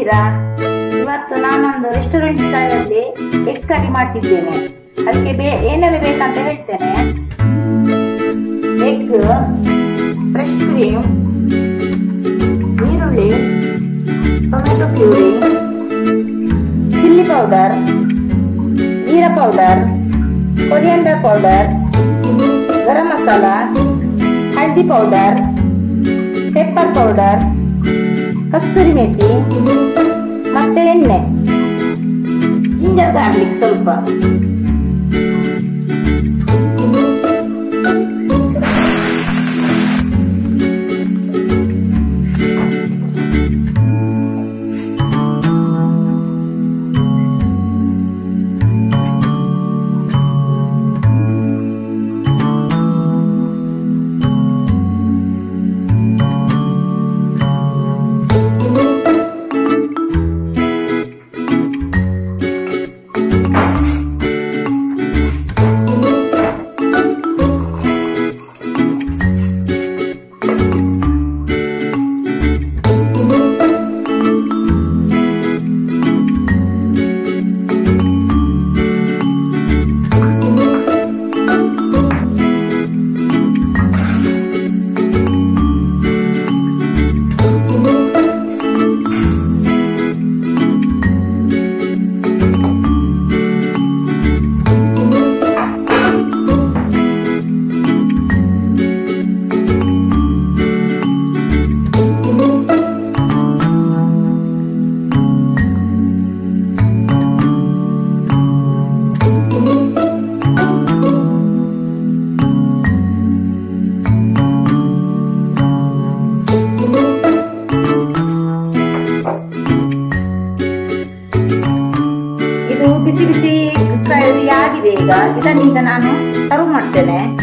ಹೇಗಿದ್ದೀರಾ ಇವತ್ತು ನಾನೊಂದು ರೆಸ್ಟೋರೆಂಟ್ ಸ್ಟೈಲಲ್ಲಿ ಎಗ್ ಕರಿ ಮಾಡ್ತಿದ್ದೇನೆ ಅದಕ್ಕೆ ಬೇ ಏನೆಲ್ಲ ಬೇಕಂತ ಹೇಳ್ತೇನೆ ಎಗ್ ಫ್ರೆಶ್ ಕ್ರೀಮ್ ಈರುಳ್ಳಿ tomato puree chilli powder jeera powder coriander powder garam masala ಹಳದಿ powder pepper powder kasturi methi ಮತ್ತೆ ಎಣ್ಣೆ ಜಿಂಜರ್ ಗಾರ್ಲಿಕ್ ಸ್ವಲ್ಪ ಇದು ಬಿಸಿ ಬಿಸಿ ಕರಿ ಆಗಿದೆ ಈಗ ಇದನ್ನೀಗ ನಾನು ಸರ್ವ್ ಮಾಡ್ತೇನೆ